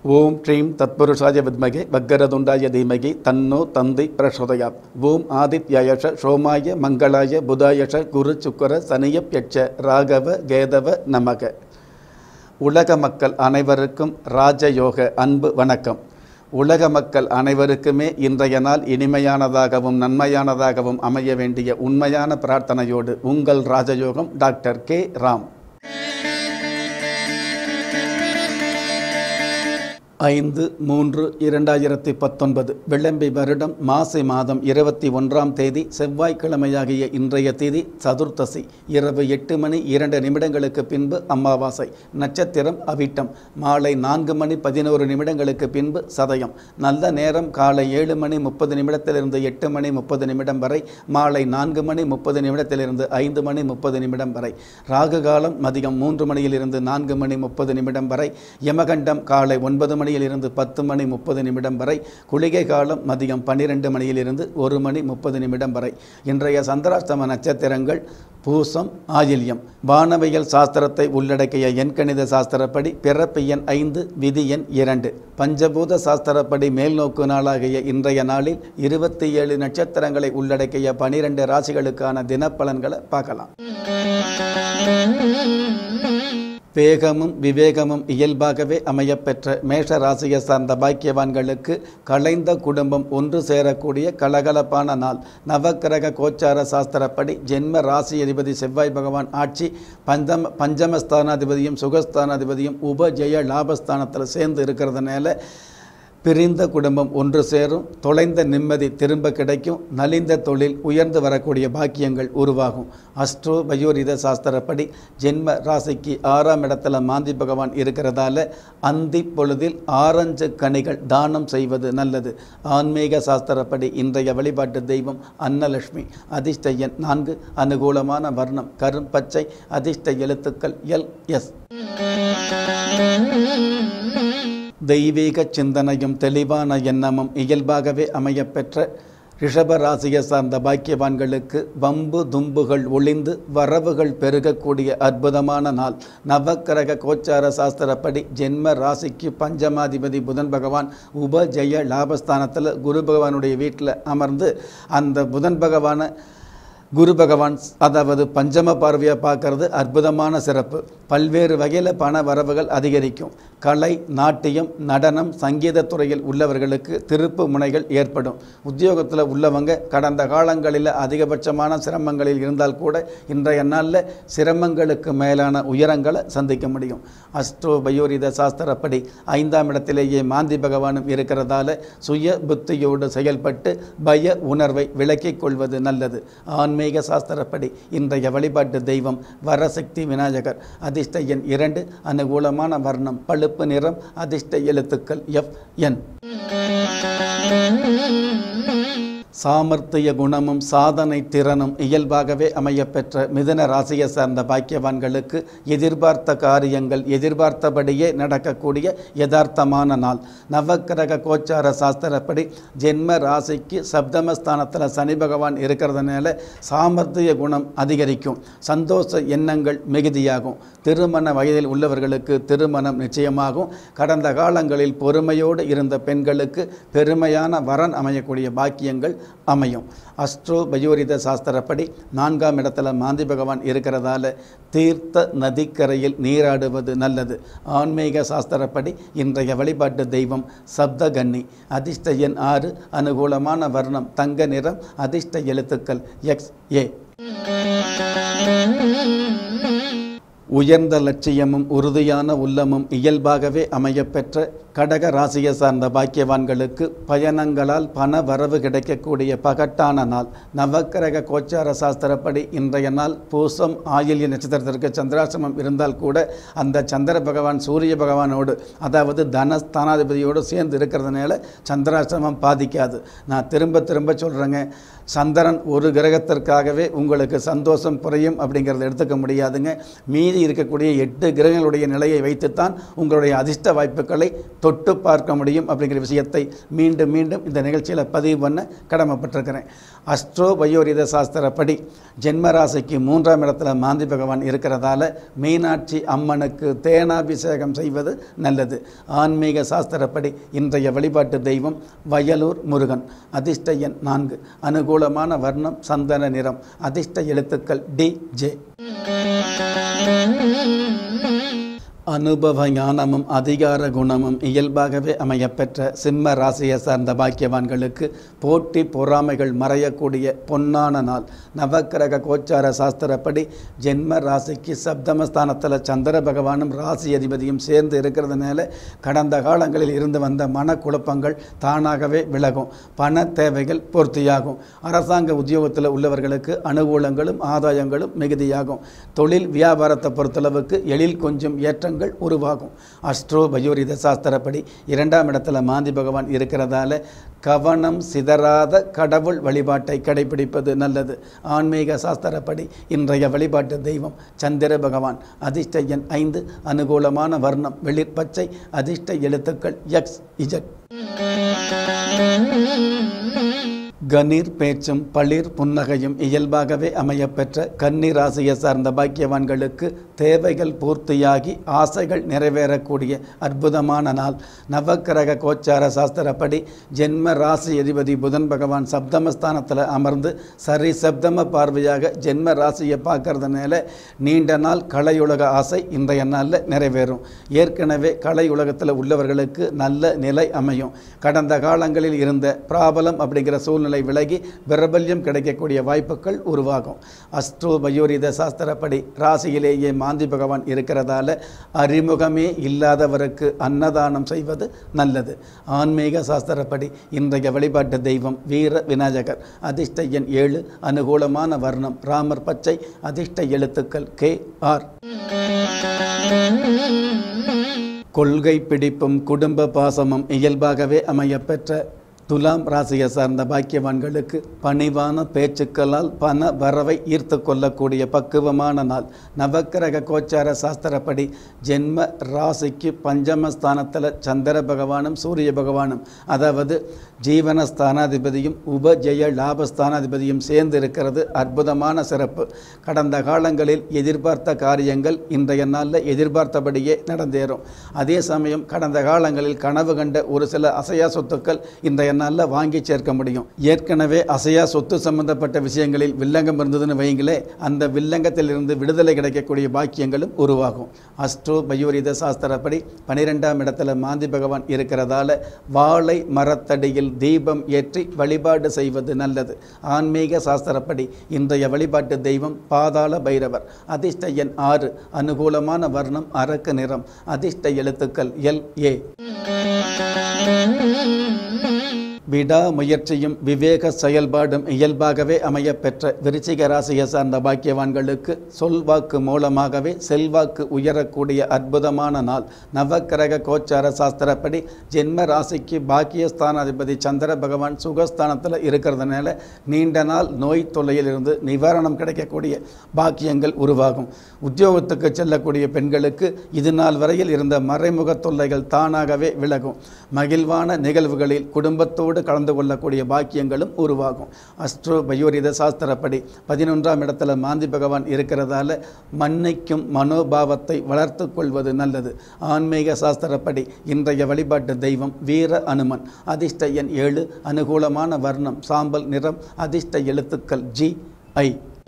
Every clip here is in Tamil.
ஓம் ஸ்ரீம் தத்புருஷாய வித்மகே வக்கரதுண்டாய தீமகி தன்னோ தந்தி பிரசோதயாத் ஓம் ஆதித்யாயஷ சோமாய மங்களாய புதாயஷ குரு சுக்கர சனியப்யட்ச ராகவ கேதவ நமக உலக மக்கள் அனைவருக்கும் ராஜயோக அன்பு வணக்கம் உலக மக்கள் அனைவருக்குமே இன்றைய நாள் இனிமையானதாகவும் நன்மையானதாகவும் அமைய வேண்டிய உண்மையான பிரார்த்தனையோடு உங்கள் ராஜயோகம் டாக்டர் கே ராம் ஐந்து மூன்று இரண்டாயிரத்தி பத்தொன்பது விளம்பி வருடம் மாசி மாதம் இருபத்தி ஒன்றாம் தேதி செவ்வாய்க்கிழமையாகிய இன்றைய தேதி சதுர்த்தசி இரவு எட்டு மணி இரண்டு நிமிடங்களுக்கு பின்பு அமாவாசை நட்சத்திரம் அவிட்டம் மாலை நான்கு மணி பதினோரு நிமிடங்களுக்கு பின்பு சதயம் நல்ல நேரம் காலை ஏழு மணி முப்பது நிமிடத்திலிருந்து எட்டு மணி முப்பது நிமிடம் வரை மாலை நான்கு மணி முப்பது நிமிடத்திலிருந்து ஐந்து மணி முப்பது நிமிடம் வரை ராகு காலம் மதியம் மூன்று மணியிலிருந்து நான்கு மணி முப்பது நிமிடம் வரை யமகண்டம் காலை ஒன்பது மணியிலிருந்து பத்து மணி முப்பது நிமிடம் வரை குளிகை காலம் மதியம் பன்னிரெண்டு மணியிலிருந்து ஒரு மணி முப்பது நிமிடம் வரை இன்றைய சந்திராஷ்டம நட்சத்திரங்கள் பூசம் ஆயில்யம் வானவியல் சாஸ்திரத்தை உள்ளடக்கிய எண்கணித சாஸ்திரப்படி பிறப்பு எண் ஐந்து விதி எண் இரண்டு பஞ்சபூத சாஸ்திரப்படி மேல்நோக்கு நாளாகிய இன்றைய நாளில் இருபத்தி ஏழு நட்சத்திரங்களை உள்ளடக்கிய பனிரெண்டு ராசிகளுக்கான தினப்பலன்களை பார்க்கலாம் வேகமும் விவேகமும் இயல்பாகவே அமையப்பெற்ற மேஷ ராசியை சார்ந்த பாக்கியவான்களுக்கு கலைந்த குடும்பம் ஒன்று சேரக்கூடிய கலகலப்பான நாள் நவக்கிரக கோச்சார சாஸ்திரப்படி ஜென்ம ராசி அதிபதி செவ்வாய் பகவான் ஆட்சி பஞ்சம பஞ்சமஸ்தானாதிபதியும் சுகஸ்தானாதிபதியும் உபஜெய லாபஸ்தானத்தில் சேர்ந்து இருக்கிறதுனால பிரிந்த குடும்பம் ஒன்று சேரும் தொலைந்த நிம்மதி திரும்ப கிடைக்கும் நலிந்த தொழில் உயர்ந்து வரக்கூடிய பாக்கியங்கள் உருவாகும் அஸ்ட்ரோ பயோரித சாஸ்திரப்படி ஜென்ம ராசிக்கு ஆறாம் இடத்துல மாந்தி பகவான் இருக்கிறதால அந்தி பொழுதில் ஆரஞ்சு கனிகள் தானம் செய்வது நல்லது ஆன்மீக சாஸ்திரப்படி இன்றைய வழிபாட்டு தெய்வம் அன்னலட்சுமி அதிர்ஷ்ட எண் நான்கு அனுகூலமான வர்ணம் கரும் பச்சை அதிர்ஷ்ட எழுத்துக்கள் எல் எஸ் தெய்வீக சிந்தனையும் தெளிவான எண்ணமும் இயல்பாகவே அமையப்பெற்ற ரிஷபராசியை சார்ந்த பாக்கியவான்களுக்கு வம்பு தும்புகள் ஒளிந்து வரவுகள் பெருகக்கூடிய அற்புதமான நாள் நவக்கிரக கோச்சார சாஸ்திரப்படி ஜென்ம ராசிக்கு பஞ்சமாதிபதி புதன் பகவான் உபஜெய லாபஸ்தானத்தில் குரு பகவானுடைய வீட்டில் அமர்ந்து அந்த புதன் பகவானை குரு பகவான் அதாவது பஞ்சம பார்வையை பார்க்கறது அற்புதமான சிறப்பு பல்வேறு வகையில் பண வரவுகள் அதிகரிக்கும் கலை நாட்டியம் நடனம் சங்கீதத் துறையில் உள்ளவர்களுக்கு திருப்பு முனைகள் ஏற்படும் உத்தியோகத்தில் உள்ளவங்க கடந்த காலங்களில் அதிகபட்சமான சிரமங்களில் இருந்தால் கூட இன்றைய நாளில் சிரமங்களுக்கு மேலான உயரங்களை சந்திக்க முடியும் அஸ்ட்ரோ பயோரித சாஸ்திரப்படி ஐந்தாம் இடத்திலேயே மாந்தி பகவானும் இருக்கிறதால சுய புத்தியோடு செயல்பட்டு பய உணர்வை விலக்கிக் கொள்வது நல்லது ஆன்மீக ஆன்மீக சாஸ்திரப்படி இன்றைய வழிபாட்டு தெய்வம் வரசக்தி விநாயகர் அதிர்ஷ்ட எண் இரண்டு அனுகூலமான வர்ணம் பழுப்பு நிறம் அதிர்ஷ்ட எழுத்துக்கள் எஃப் என் சாமர்த்திய குணமும் சாதனை திறனும் இயல்பாகவே அமையப்பெற்ற மிதன ராசியை சார்ந்த பாக்கியவான்களுக்கு எதிர்பார்த்த காரியங்கள் எதிர்பார்த்தபடியே நடக்கக்கூடிய யதார்த்தமான நாள் நவக்கிரக கோச்சார சாஸ்திரப்படி ஜென்ம ராசிக்கு சப்தமஸ்தானத்தில் சனி பகவான் இருக்கிறதுனால சாமர்த்திய குணம் அதிகரிக்கும் சந்தோஷ எண்ணங்கள் மிகுதியாகும் திருமண வயதில் உள்ளவர்களுக்கு திருமணம் நிச்சயமாகும் கடந்த காலங்களில் பொறுமையோடு இருந்த பெண்களுக்கு பெருமையான வரன் அமையக்கூடிய பாக்கியங்கள் அமையும் அஸ்ட்ரோ பயோரித சாஸ்திரப்படி நான்காம் இடத்துல மாந்தி பகவான் இருக்கிறதால தீர்த்த நதிக்கரையில் நீராடுவது நல்லது ஆன்மீக சாஸ்திரப்படி இன்றைய வழிபாட்டு தெய்வம் சப்தகன்னி அதிர்ஷ்ட எண் ஆறு அனுகூலமான வர்ணம் தங்க நிறம் அதிர்ஷ்ட எழுத்துக்கள் எக்ஸ் ஏ உயர்ந்த லட்சியமும் உறுதியான உள்ளமும் இயல்பாகவே அமையப்பெற்ற கடக ராசியை சார்ந்த பாக்கியவான்களுக்கு பயணங்களால் பண வரவு கிடைக்கக்கூடிய பகட்டான நாள் நவக்கிரக கோச்சார சாஸ்திரப்படி இன்றைய நாள் பூசம் ஆயில்ய நட்சத்திரத்திற்கு சந்திராசிரமம் இருந்தால் கூட அந்த சந்திர பகவான் சூரிய பகவானோடு அதாவது தனஸ்தானாதிபதியோடு சேர்ந்து இருக்கிறதுனால சந்திராசிரமம் பாதிக்காது நான் திரும்ப திரும்ப சொல்கிறேங்க சந்திரன் ஒரு கிரகத்திற்காகவே உங்களுக்கு சந்தோஷம் குறையும் அப்படிங்கிறத எடுத்துக்க முடியாதுங்க மீதி இருக்கக்கூடிய எட்டு கிரகங்களுடைய நிலையை வைத்துத்தான் உங்களுடைய அதிர்ஷ்ட வாய்ப்புகளை தொட்டு பார்க்க முடியும் அப்படிங்கிற விஷயத்தை மீண்டும் மீண்டும் இந்த நிகழ்ச்சியில் பதிவு பண்ண கடமைப்பட்டிருக்கிறேன் அஸ்ட்ரோ வயோரித சாஸ்திரப்படி ஜென்மராசிக்கு மூன்றாம் இடத்துல மாந்தி பகவான் இருக்கிறதால மீனாட்சி அம்மனுக்கு தேனாபிஷேகம் செய்வது நல்லது ஆன்மீக சாஸ்திரப்படி இன்றைய வழிபாட்டு தெய்வம் வயலூர் முருகன் அதிர்ஷ்ட எண் நான்கு அனுகூலமான வர்ணம் சந்தன நிறம் அதிர்ஷ்ட எழுத்துக்கள் டி ஜே அனுபவ ஞானமும் அதிகார குணமும் இயல்பாகவே அமையப்பெற்ற சிம்ம ராசியை சார்ந்த பாக்கியவான்களுக்கு போட்டி பொறாமைகள் மறையக்கூடிய பொன்னான நாள் நவக்கிரக கோச்சார சாஸ்திரப்படி ஜென்ம ராசிக்கு சப்தமஸ்தானத்தில் சந்திர பகவானும் ராசி அதிபதியும் சேர்ந்து இருக்கிறதுனால கடந்த காலங்களில் இருந்து வந்த மனக்குழப்பங்கள் தானாகவே விலகும் பண தேவைகள் பூர்த்தியாகும் அரசாங்க உத்தியோகத்தில் உள்ளவர்களுக்கு அனுகூலங்களும் ஆதாயங்களும் மிகுதியாகும் தொழில் வியாபாரத்தை பொறுத்தளவுக்கு எழில் கொஞ்சம் ஏற்றங்கள் உருவாகும் அஸ்ட்ரோ பயோரித சாஸ்திரப்படி இரண்டாம் இடத்துல மாந்தி பகவான் இருக்கிறதால கவனம் சிதறாத கடவுள் வழிபாட்டை கடைபிடிப்பது நல்லது ஆன்மீக சாஸ்திரப்படி இன்றைய வழிபாட்டு தெய்வம் சந்திர பகவான் அதிர்ஷ்ட எண் ஐந்து அனுகூலமான வர்ணம் வெளிர்பச்சை அதிர்ஷ்ட எழுத்துக்கள் எக்ஸ் இஜட் கணீர் பேச்சும் பளிர் புன்னகையும் இயல்பாகவே அமையப்பெற்ற கன்னி ராசியை சார்ந்த பாக்கியவான்களுக்கு தேவைகள் பூர்த்தியாகி ஆசைகள் நிறைவேறக்கூடிய அற்புதமான நாள் நவக்கிரக கோச்சார சாஸ்திரப்படி ஜென்ம ராசி அதிபதி புதன் பகவான் சப்தமஸ்தானத்தில் அமர்ந்து சரி சப்தம பார்வையாக ஜென்ம ராசியை பார்க்கறதுனால நீண்ட நாள் கலையுலக ஆசை இன்றைய நாளில் நிறைவேறும் ஏற்கனவே கலை உலகத்தில் உள்ளவர்களுக்கு நல்ல நிலை அமையும் கடந்த காலங்களில் இருந்த பிராபலம் அப்படிங்கிற சூழ்நிலை விலகி பிரபல்யம் கிடைக்கக்கூடிய வாய்ப்புகள் உருவாகும் அஸ்ட்ரோ பயோரித சாஸ்திரப்படி ராசியிலேயே மாந்தி பகவான் இருக்கிறதால அறிமுகமே இல்லாதவருக்கு அன்னதானம் செய்வது நல்லது ஆன்மீக சாஸ்திரப்படி இன்றைய வழிபாட்டு தெய்வம் வீர விநாயகர் அதிர்ஷ்ட எண் ஏழு அனுகூலமான வர்ணம் ராமர் பச்சை அதிர்ஷ்ட எழுத்துக்கள் கே ஆர் கொள்கை பிடிப்பும் குடும்ப பாசமும் இயல்பாகவே அமையப்பெற்ற துலாம் ராசியை சார்ந்த பாக்கியவான்களுக்கு பணிவான பேச்சுக்களால் பண வரவை ஈர்த்து கொள்ளக்கூடிய பக்குவமான நாள் நவக்கிரக கோச்சார சாஸ்திரப்படி ஜென்ம ராசிக்கு பஞ்சமஸ்தானத்தில் சந்திர பகவானும் சூரிய பகவானும் அதாவது ஜீவன ஸ்தானாதிபதியும் உபஜெய லாபஸ்தானாதிபதியும் சேர்ந்து இருக்கிறது அற்புதமான சிறப்பு கடந்த காலங்களில் எதிர்பார்த்த காரியங்கள் இன்றைய நாளில் எதிர்பார்த்தபடியே நடந்தேறும் அதே சமயம் கடந்த காலங்களில் கனவு கண்ட ஒரு சில அசையா சொத்துக்கள் இன்றைய நாளில் வாங்கி சேர்க்க முடியும் ஏற்கனவே அசையா சொத்து சம்பந்தப்பட்ட விஷயங்களில் வில்லங்கம் இருந்ததுன்னு வைங்களே அந்த வில்லங்கத்திலிருந்து விடுதலை கிடைக்கக்கூடிய பாக்கியங்களும் உருவாகும் அஸ்ட்ரோ பயோரித சாஸ்திரப்படி பனிரெண்டாம் இடத்துல மாந்தி பகவான் இருக்கிறதால வாழை மரத்தடியில் தீபம் ஏற்றி வழிபாடு செய்வது நல்லது ஆன்மீக சாஸ்திரப்படி இன்றைய வழிபாட்டு தெய்வம் பாதாள பைரவர் அதிர்ஷ்ட எண் ஆறு அனுகூலமான வர்ணம் அரக்கு நிறம் அதிர்ஷ்ட எழுத்துக்கள் எல் ஏ விடாமுயற்சியும் விவேக செயல்பாடும் இயல்பாகவே அமையப்பெற்ற விருச்சிக ராசியை சார்ந்த பாக்கியவான்களுக்கு சொல்வாக்கு மூலமாகவே செல்வாக்கு உயரக்கூடிய அற்புதமான நாள் நவக்கிரக கோச்சார சாஸ்திரப்படி ஜென்ம ராசிக்கு பாக்கியஸ்தானாதிபதி சந்திர பகவான் சுகஸ்தானத்தில் இருக்கிறதுனால நீண்ட நாள் நோய் தொல்லையிலிருந்து நிவாரணம் கிடைக்கக்கூடிய பாக்கியங்கள் உருவாகும் உத்தியோகத்துக்கு செல்லக்கூடிய பெண்களுக்கு இது நாள் வரையில் இருந்த மறைமுக தொல்லைகள் தானாகவே விலகும் மகிழ்வான நிகழ்வுகளில் குடும்பத்தோடு கலந்து கொள்ளக்கூடிய பாக்கியங்களும் உருவாகும் அஸ்ட்ரோ பயோரித சாஸ்திரப்படி பதினொன்றாம் இடத்துல மாந்தி பகவான் இருக்கிறதால மன்னிக்கும் மனோபாவத்தை வளர்த்து கொள்வது நல்லது ஆன்மீக சாஸ்திரப்படி இன்றைய வழிபாட்டு தெய்வம் வீர அனுமன் அதிர்ஷ்ட எண் ஏழு அனுகூலமான வர்ணம் சாம்பல் நிறம் அதிர்ஷ்ட எழுத்துக்கள் ஜி ஐ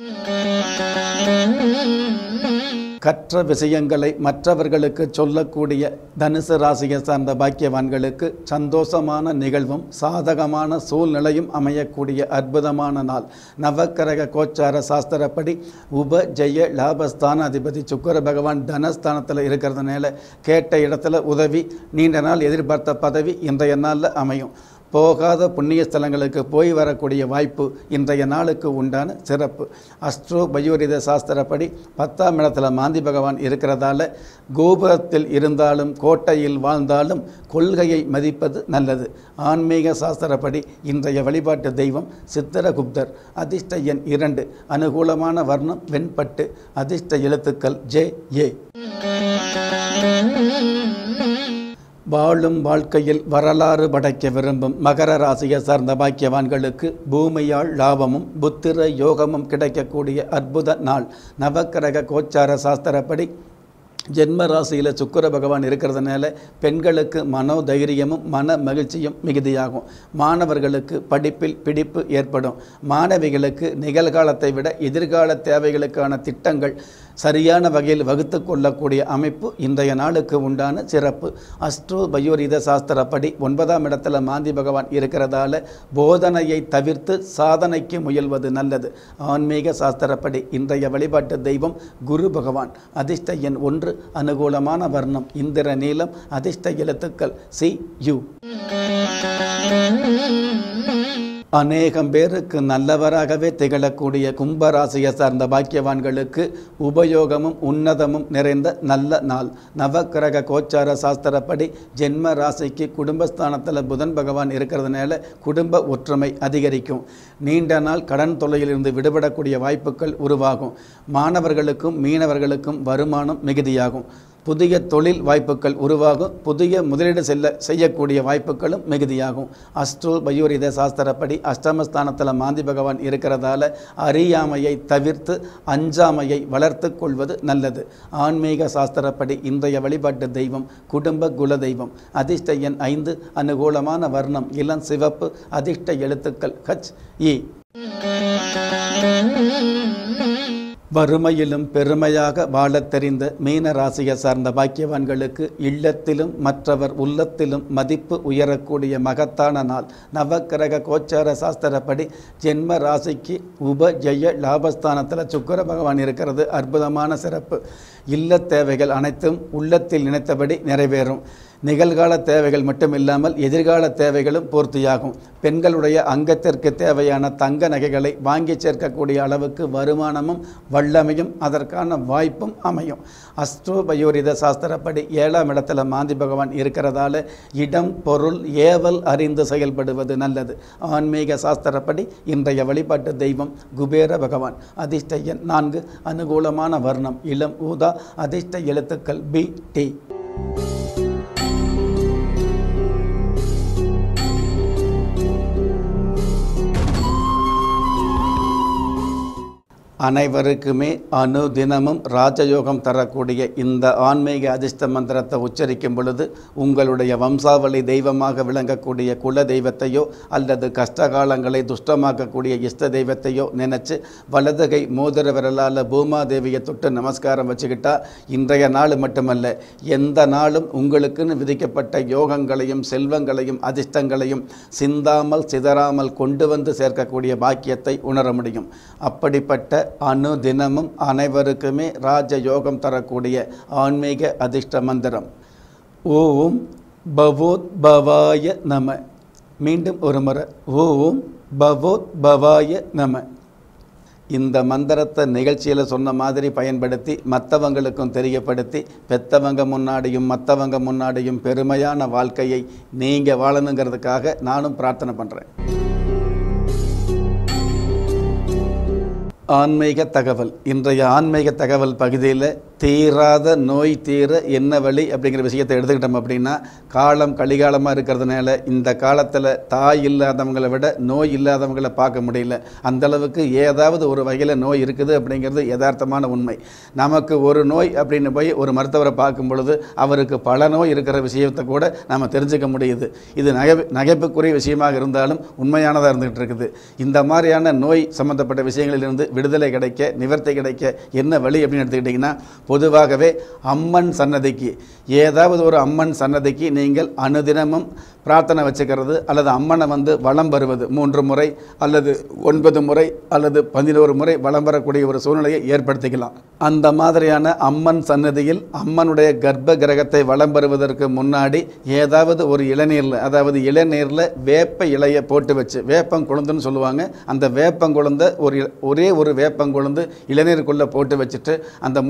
கற்ற விஷயங்களை மற்றவர்களுக்கு சொல்லக்கூடிய தனுசு ராசியை சார்ந்த பாக்கியவான்களுக்கு சந்தோஷமான நிகழ்வும் சாதகமான சூழ்நிலையும் அமையக்கூடிய அற்புதமான நாள் நவக்கிரக கோச்சார சாஸ்திரப்படி உப ஜெய லாபஸ்தான அதிபதி சுக்கர பகவான் தனஸ்தானத்தில் இருக்கிறதுனால கேட்ட இடத்துல உதவி நீண்ட நாள் எதிர்பார்த்த பதவி இன்றைய நாளில் அமையும் போகாத புண்ணிய ஸ்தலங்களுக்கு போய் வரக்கூடிய வாய்ப்பு இன்றைய நாளுக்கு உண்டான சிறப்பு அஸ்ட்ரோ பயோரித சாஸ்திரப்படி பத்தாம் இடத்துல மாந்தி பகவான் இருக்கிறதால கோபுரத்தில் இருந்தாலும் கோட்டையில் வாழ்ந்தாலும் கொள்கையை மதிப்பது நல்லது ஆன்மீக சாஸ்திரப்படி இன்றைய வழிபாட்டு தெய்வம் சித்திரகுப்தர் அதிர்ஷ்ட எண் இரண்டு அனுகூலமான வர்ணம் வெண்பட்டு அதிர்ஷ்ட எழுத்துக்கள் ஜே ஏ வாழும் வாழ்க்கையில் வரலாறு படைக்க விரும்பும் மகர ராசியை சார்ந்த பாக்கியவான்களுக்கு பூமியால் லாபமும் புத்திர யோகமும் கிடைக்கக்கூடிய அற்புத நாள் நவக்கிரக கோச்சார சாஸ்திரப்படி ஜென்ம ராசியில் சுக்கிர பகவான் இருக்கிறதுனால பெண்களுக்கு மனோதைரியமும் மன மகிழ்ச்சியும் மிகுதியாகும் மாணவர்களுக்கு படிப்பில் பிடிப்பு ஏற்படும் மாணவிகளுக்கு நிகழ்காலத்தை விட எதிர்கால தேவைகளுக்கான திட்டங்கள் சரியான வகையில் வகுத்து கொள்ளக்கூடிய அமைப்பு இன்றைய நாளுக்கு உண்டான சிறப்பு அஸ்ட்ரோ பயோரித சாஸ்திரப்படி ஒன்பதாம் இடத்துல மாந்தி பகவான் இருக்கிறதால போதனையை தவிர்த்து சாதனைக்கு முயல்வது நல்லது ஆன்மீக சாஸ்திரப்படி இன்றைய வழிபாட்டு தெய்வம் குரு பகவான் அதிர்ஷ்ட எண் ஒன்று அனுகூலமான வர்ணம் இந்திர நீலம் அதிர்ஷ்ட எழுத்துக்கள் சி யு அநேகம் பேருக்கு நல்லவராகவே திகழக்கூடிய கும்பராசியை சார்ந்த பாக்கியவான்களுக்கு உபயோகமும் உன்னதமும் நிறைந்த நல்ல நாள் நவக்கிரக கோச்சார சாஸ்திரப்படி ஜென்ம ராசிக்கு குடும்பஸ்தானத்தில் புதன் பகவான் இருக்கிறதுனால குடும்ப ஒற்றுமை அதிகரிக்கும் நீண்ட நாள் கடன் தொல்லையிலிருந்து விடுபடக்கூடிய வாய்ப்புகள் உருவாகும் மாணவர்களுக்கும் மீனவர்களுக்கும் வருமானம் மிகுதியாகும் புதிய தொழில் வாய்ப்புகள் உருவாகும் புதிய முதலீடு செல்ல செய்யக்கூடிய வாய்ப்புகளும் மிகுதியாகும் அஸ்ட்ரோ பயோரித சாஸ்திரப்படி அஷ்டமஸ்தானத்தில் மாந்தி பகவான் இருக்கிறதால அறியாமையை தவிர்த்து அஞ்சாமையை வளர்த்து கொள்வது நல்லது ஆன்மீக சாஸ்திரப்படி இன்றைய வழிபாட்டு தெய்வம் குடும்ப குல தெய்வம் அதிர்ஷ்ட எண் ஐந்து அனுகூலமான வர்ணம் இளம் சிவப்பு அதிர்ஷ்ட எழுத்துக்கள் ஹச் இ வறுமையிலும் பெருமையாக வாழத் தெரிந்த மீன ராசியை சார்ந்த பாக்கியவான்களுக்கு இல்லத்திலும் மற்றவர் உள்ளத்திலும் மதிப்பு உயரக்கூடிய மகத்தான நாள் நவக்கிரக கோச்சார சாஸ்திரப்படி ஜென்ம ராசிக்கு உப ஜெய லாபஸ்தானத்தில் சுக்கர பகவான் இருக்கிறது அற்புதமான சிறப்பு இல்ல தேவைகள் அனைத்தும் உள்ளத்தில் நினைத்தபடி நிறைவேறும் நிகழ்கால தேவைகள் மட்டும் இல்லாமல் எதிர்கால தேவைகளும் பூர்த்தியாகும் பெண்களுடைய அங்கத்திற்கு தேவையான தங்க நகைகளை வாங்கி சேர்க்கக்கூடிய அளவுக்கு வருமானமும் வல்லமையும் அதற்கான வாய்ப்பும் அமையும் அஸ்ட்ரோபயோரித சாஸ்திரப்படி ஏழாம் இடத்துல மாந்தி பகவான் இருக்கிறதால இடம் பொருள் ஏவல் அறிந்து செயல்படுவது நல்லது ஆன்மீக சாஸ்திரப்படி இன்றைய வழிபாட்டு தெய்வம் குபேர பகவான் அதிர்ஷ்ட எண் நான்கு அனுகூலமான வர்ணம் இளம் ஊதா அதிர்ஷ்ட எழுத்துக்கள் பி டி அனைவருக்குமே அனுதினமும் ராஜயோகம் தரக்கூடிய இந்த ஆன்மீக அதிர்ஷ்ட மந்திரத்தை உச்சரிக்கும் பொழுது உங்களுடைய வம்சாவளி தெய்வமாக விளங்கக்கூடிய குல தெய்வத்தையோ அல்லது கஷ்டகாலங்களை துஷ்டமாக்கக்கூடிய இஷ்ட தெய்வத்தையோ நினச்சி வலதுகை மோதிர விரலால் பூமாதேவியை தொட்டு நமஸ்காரம் வச்சுக்கிட்டா இன்றைய நாள் மட்டுமல்ல எந்த நாளும் உங்களுக்குன்னு விதிக்கப்பட்ட யோகங்களையும் செல்வங்களையும் அதிர்ஷ்டங்களையும் சிந்தாமல் சிதறாமல் கொண்டு வந்து சேர்க்கக்கூடிய பாக்கியத்தை உணர முடியும் அப்படிப்பட்ட அனுதினமும் அனைவருக்குமே ராஜ யோகம் தரக்கூடிய ஆன்மீக அதிர்ஷ்ட மந்திரம் ஓம் பவோத் பவாய நம மீண்டும் ஒரு முறை ஓம் பவோத் பவாய நம இந்த மந்திரத்தை நிகழ்ச்சியில் சொன்ன மாதிரி பயன்படுத்தி மற்றவங்களுக்கும் தெரியப்படுத்தி பெத்தவங்க முன்னாடியும் மற்றவங்க முன்னாடியும் பெருமையான வாழ்க்கையை நீங்கள் வாழணுங்கிறதுக்காக நானும் பிரார்த்தனை பண்ணுறேன் ஆன்மீக தகவல் இன்றைய ஆன்மீக தகவல் பகுதியில் தீராத நோய் தீர என்ன வழி அப்படிங்கிற விஷயத்தை எடுத்துக்கிட்டோம் அப்படின்னா காலம் கலிகாலமாக இருக்கிறதுனால இந்த காலத்தில் தாய் இல்லாதவங்களை விட நோய் இல்லாதவங்களை பார்க்க முடியல அந்த அளவுக்கு ஏதாவது ஒரு வகையில் நோய் இருக்குது அப்படிங்கிறது யதார்த்தமான உண்மை நமக்கு ஒரு நோய் அப்படின்னு போய் ஒரு மருத்துவரை பார்க்கும் பொழுது அவருக்கு பல நோய் இருக்கிற விஷயத்தை கூட நம்ம தெரிஞ்சுக்க முடியுது இது நகை நகைப்புக்குரிய விஷயமாக இருந்தாலும் உண்மையானதாக இருந்துகிட்டு இருக்குது இந்த மாதிரியான நோய் சம்பந்தப்பட்ட விஷயங்களிலிருந்து விடுதலை கிடைக்க நிவர்த்தி கிடைக்க என்ன வழி அப்படின்னு எடுத்துக்கிட்டிங்கன்னா பொதுவாகவே அம்மன் சன்னதிக்கு ஏதாவது ஒரு அம்மன் சன்னதிக்கு நீங்கள் அனுதினமும் பிரார்த்தனை வச்சுக்கிறது அல்லது அம்மனை வந்து வலம் வருவது மூன்று முறை அல்லது ஒன்பது முறை அல்லது பதினோரு முறை வலம் வரக்கூடிய ஒரு சூழ்நிலையை ஏற்படுத்திக்கலாம் அந்த மாதிரியான அம்மன் சன்னதியில் அம்மனுடைய கர்ப்ப கிரகத்தை வலம் வருவதற்கு முன்னாடி ஏதாவது ஒரு இளநீரில் அதாவது இளநீரில் வேப்ப இலையை போட்டு வச்சு வேப்பங்குழுந்துன்னு சொல்லுவாங்க அந்த வேப்பங்குழுந்த ஒரு ஒரே ஒரு வேப்பங்குழுந்து இளநீருக்குள்ளே போட்டு வச்சுட்டு அந்த மூன்று முறை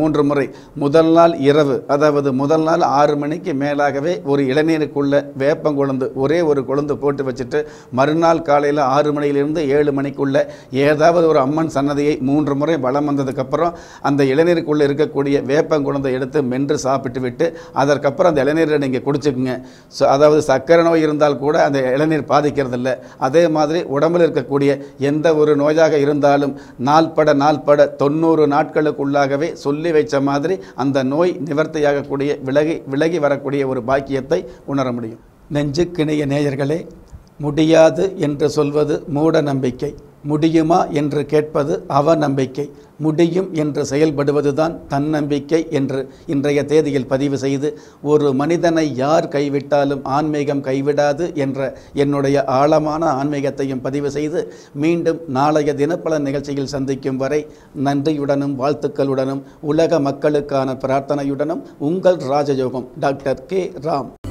முறை முதல் நாள் இரவு அதாவது முதல் நாள் ஆறு மணிக்கு மேலாகவே ஒரு இளநீருக்குள்ள வேப்பங்கொழுந்து ஒரே ஒரு கொழுந்து போட்டு வச்சுட்டு மறுநாள் காலையில் ஆறு மணியிலிருந்து ஏழு மணிக்குள்ள ஏதாவது ஒரு அம்மன் சன்னதியை மூன்று முறை வலம் வந்ததுக்கப்புறம் அந்த இளநீருக்குள்ளே இருக்கக்கூடிய வேப்பங்குழந்தை எடுத்து மென்று சாப்பிட்டு விட்டு அதற்கப்புறம் அந்த இளநீரை நீங்கள் குடிச்சுக்குங்க ஸோ அதாவது சர்க்கரை நோய் இருந்தால் கூட அந்த இளநீர் பாதிக்கிறதில்ல அதே மாதிரி உடம்பில் இருக்கக்கூடிய எந்த ஒரு நோயாக இருந்தாலும் நாள்பட நாள்பட தொண்ணூறு நாட்களுக்குள்ளாகவே சொல்லி வைச்ச மாதிரி அந்த நோய் நிவர்த்தியாகக்கூடிய விலகி விலகி வரக்கூடிய ஒரு பாக்கியத்தை உணர முடியும் நெஞ்சுக்கிணைய நேயர்களே முடியாது என்று சொல்வது மூட நம்பிக்கை முடியுமா என்று கேட்பது அவநம்பிக்கை முடியும் என்று செயல்படுவதுதான் தன்னம்பிக்கை என்று இன்றைய தேதியில் பதிவு செய்து ஒரு மனிதனை யார் கைவிட்டாலும் ஆன்மீகம் கைவிடாது என்ற என்னுடைய ஆழமான ஆன்மீகத்தையும் பதிவு செய்து மீண்டும் நாளைய தினப்பலன் நிகழ்ச்சியில் சந்திக்கும் வரை நன்றியுடனும் வாழ்த்துக்களுடனும் உலக மக்களுக்கான பிரார்த்தனையுடனும் உங்கள் ராஜயோகம் டாக்டர் கே ராம்